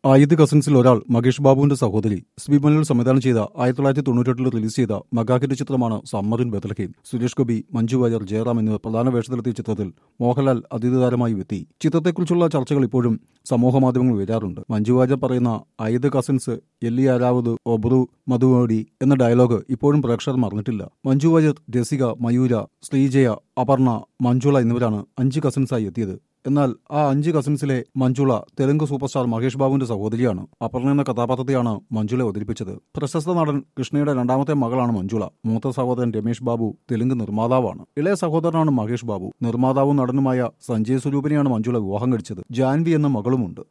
ആയിത് കസിൻസിൽ ഒരാൾ മകേഷ് ബാബുവിന്റെ സഹോദരി സ്വിമലിൽ സംവിധാനം ചെയ്ത ആയിരത്തി തൊള്ളായിരത്തി തൊണ്ണൂറ്റെട്ടിൽ റിലീസ് ചെയ്ത മെഗാഹിറ്റ് ചിത്രമാണ് സമ്മറിൻ ബദലഹീം സുരേഷ് ഗോപി മഞ്ജു വാര്യർ ജയറാം എന്നിവർ പ്രധാന വേഷത്തിലെത്തിയ ചിത്രത്തിൽ മോഹൻലാൽ അതിഥിതാരമായി എത്തി ചിത്രത്തെക്കുറിച്ചുള്ള ചർച്ചകൾ ഇപ്പോഴും സമൂഹമാധ്യമങ്ങളിൽ വരാറുണ്ട് മഞ്ജു വാര്യർ പറയുന്ന ആയിത് കസിൻസ് എല്ലി ആരാവത് ഒബ്രു മധുവോടി എന്ന ഡയലോഗ് ഇപ്പോഴും പ്രേക്ഷകർ മറന്നിട്ടില്ല മഞ്ജു വാര്യർ രസിക മയൂര ശ്രീജയ അപർണ മഞ്ജുള എന്നിവരാണ് അഞ്ച് കസിൻസായി എത്തിയത് എന്നാൽ ആ അഞ്ച് കസിൻസിലെ മഞ്ജുള തെലുങ്ക് സൂപ്പർ സ്റ്റാർ മഹേഷ് ബാബുവിന്റെ സഹോദരിയാണ് അപർണ എന്ന കഥാപാത്രത്തെയാണ് മഞ്ജുള അവതരിപ്പിച്ചത് പ്രശസ്ത നടൻ കൃഷ്ണയുടെ രണ്ടാമത്തെ മകളാണ് മഞ്ജുള മൂത്ത സഹോദരൻ രമേഷ് ബാബു തെലുങ്ക് നിർമ്മാതാവാണ് ഇളയ സഹോദരനാണ് മഹേഷ് ബാബു നിർമ്മാതാവും നടനുമായ സഞ്ജയ് സ്വരൂപിനെയാണ് മഞ്ജുള വിവാഹം കഴിച്ചത് ജാൻവി എന്ന മകളുമുണ്ട്